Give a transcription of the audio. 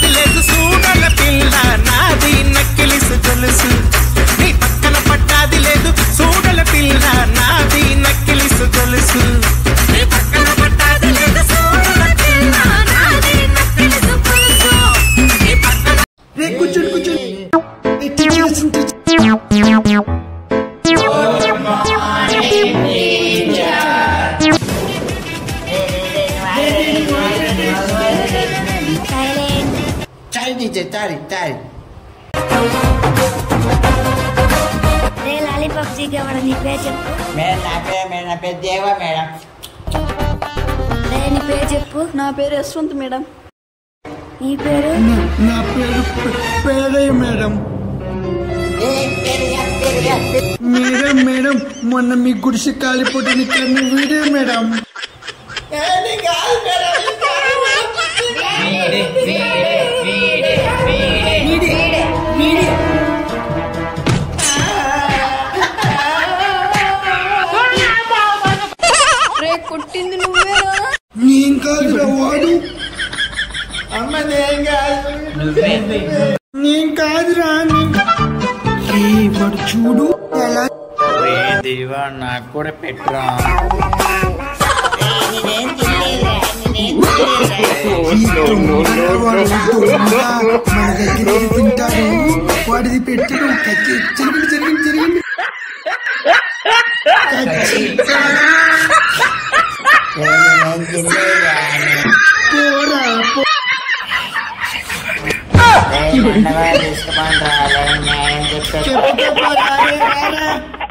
పట్టాది లేదు సూడల పిల్ల నాది నక్కిలిసు గొలుసు నీ పక్కన పట్టాది లేదు సూడల పిల్ల నాది నక్కిలిసు గొలుసు నీ పక్కన పట్టాది లేదు సూడల పిల్ల నాది నక్కిలిసు గొలుసు నీ పక్కన రే కూర్చోండి కూర్చోండి ఏ, టీచర్ వస్తుంది, టీచర్. చాలు టీచర్ చాలు చాలు రే లాలీపాప్ చీకేవాడు నీ పేరు చెప్పు మేడం నా పేరు మేడం నా పేరు దేవా మేడం రే నీ పేరు చెప్పు నా పేరు యశ్వంత్ మేడం నీ పేరు నా పేరు పేరయ్య మేడం మేడం మేడం మొన్న మీ గుడిసె కాలిపోతుంది కానీ వీడే మేడం రే కొట్టింది నువ్వేనా నేను కాదురా వాడు అమ్మ నేను కాదు నేను కాదురా నీ- ఏ, వాడు చూడు ఎలా దివా నాకు కూడా పెట్టురా నేనేం తినలేదురా, నేనేం తినలేదురా. ఈ దొంగ వాడు దొంగ మన దగ్గర ఏది తింటాడు వాడిది పెట్టడం కచ్చి జరిగింది జరిగింది జరిగింది కచ్చి నేనేం తినలేదురా. పోరా పో. నేను ఉన్నవాడు తీసుకోమంటారా? నేను న్యాయం చెప్తా చెప్పు చెప్పు, రారే, రారా.